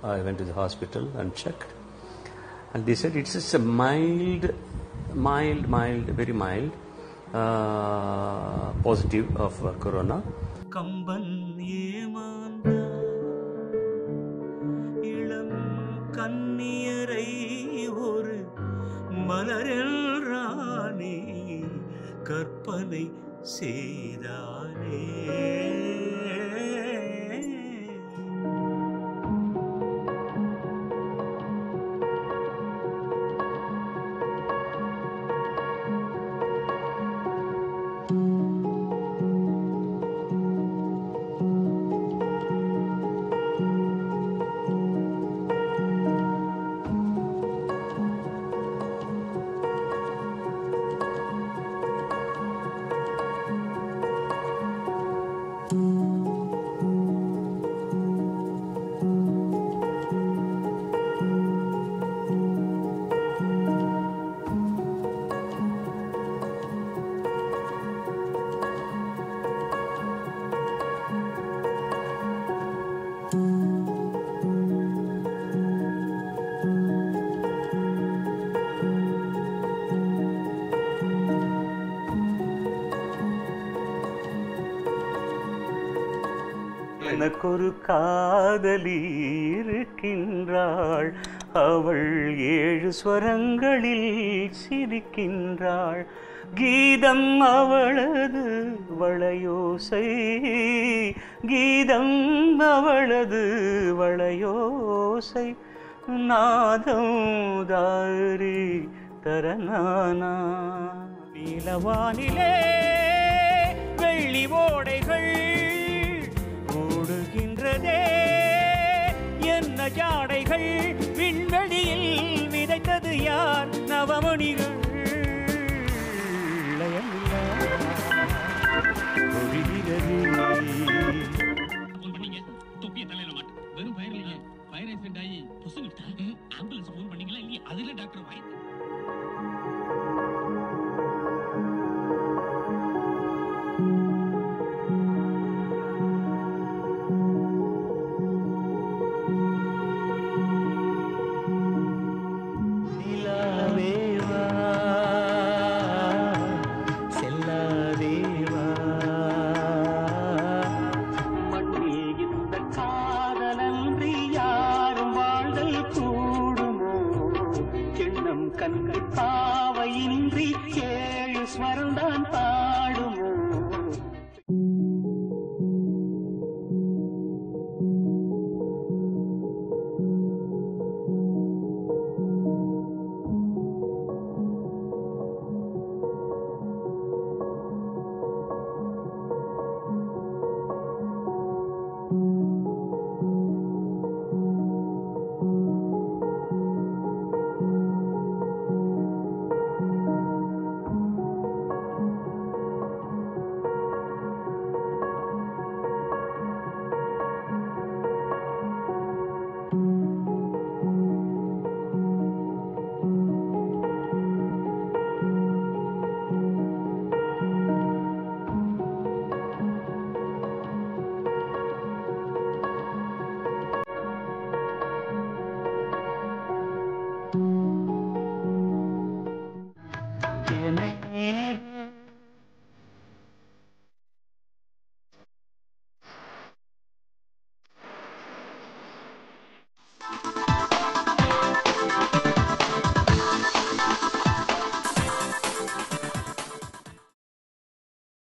I went to the hospital and checked. And they said it's just a mild, mild, mild, very mild uh, positive of uh, corona. Kamban ஏமாந்த இளம் கண்ணியரை ஒரு மலரெல்றானே கற்பனை செய்தானே எனக்கொரு காதலி இருக்கின்றாள் அவள் ஏழு ஸ்வரங்களில் சிரிக்கின்றாள் கீதம் அவளது வளையோசை கீதம் அவளது வளையோசை நாதம் தாரி தரநானா நீலவானிலே வெள்ளி ஓடை